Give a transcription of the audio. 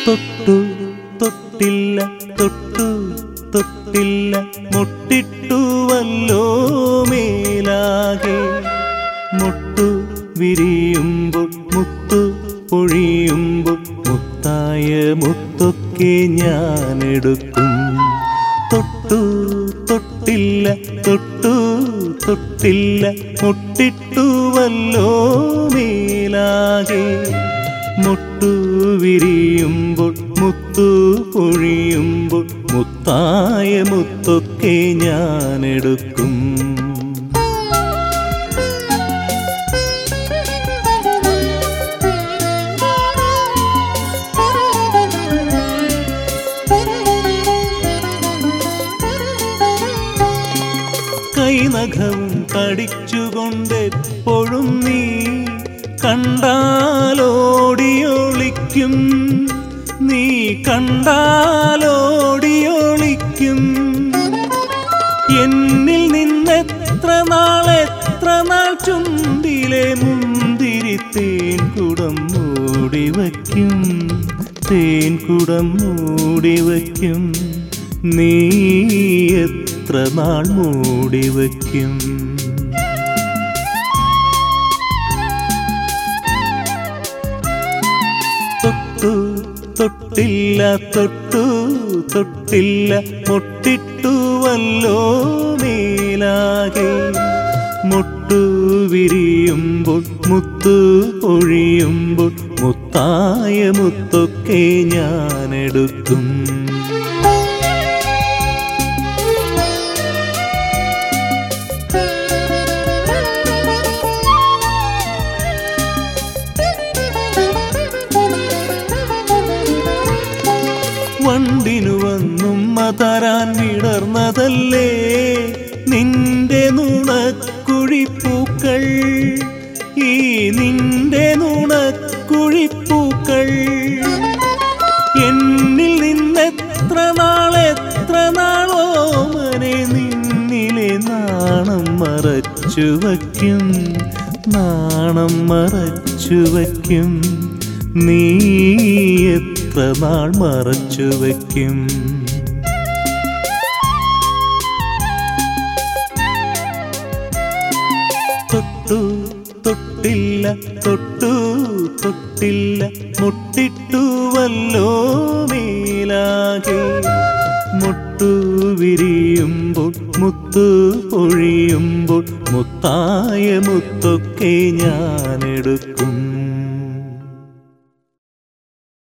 തൊട്ടു തൊട്ടില്ല തൊട്ടു തൊട്ടില്ല മുട്ടിട്ടുവല്ലോ മേലാകെ മുട്ടു വിരിയുമ്പോൾ മുത്തു പൊഴിയുമ്പോൾ മുത്തായ മുത്തൊക്കെ ഞാനെടുക്കും തൊട്ടു തൊട്ടില്ല തൊട്ടു തൊട്ടില്ല മുട്ടിട്ടുവല്ലോ മേലാകെ മുട്ടു വിരിയുമ്പോൾ മുത്തു പൊഴിയുമ്പോൾ മുത്തായ മുത്തൊക്കെ ഞാനെടുക്കും കൈനഖവും കടിച്ചുകൊണ്ടെപ്പോഴും നീ കണ്ടാലോടിയൊളിക്കും നീ കണ്ടാലോടിയൊളിക്കും എന്നിൽ നിന്നെത്ര നാൾ എത്ര നാൾ ചുണ്ടിലെ മുന്തിരി തേൻ കുടം മൂടി വയ്ക്കും തേൻ കുടം മൂടി വയ്ക്കും നീ എത്ര നാൾ മൂടി വയ്ക്കും തൊട്ടു തൊട്ടില്ല തൊട്ടു തൊട്ടില്ല മുട്ടിട്ടുവല്ലോ മേലാകെ മുട്ടു വിരിയുമ്പോൾ മുത്തു പൊഴിയുമ്പോൾ മുത്തായ മുത്തൊക്കെ ഞാനെടുക്കും വണ്ടിനു വന്നും തരാൻ വിടർന്നതല്ലേ നിന്റെ നുണക്കുഴിപ്പൂക്കൾ ഈ നിന്റെ നുണക്കുഴിപ്പൂക്കൾ എന്നിൽ നിന്നെത്ര നാളെത്ര നാളോ മനെ നിന്നിലെ നാണം മറച്ചു വയ്ക്കും നാണം മറച്ചു വയ്ക്കും നീ എത്ര നാൾ മറച്ചു വയ്ക്കും തൊട്ടു തൊട്ടില്ല തൊട്ടു തൊട്ടില്ല മുട്ടിട്ടുവല്ലോ മേലാകെ മുട്ടു വിരിയുമ്പോൾ മുത്തു പൊഴിയുമ്പോൾ മുത്തായ മുത്തൊക്കെ ഞാനെടുക്കും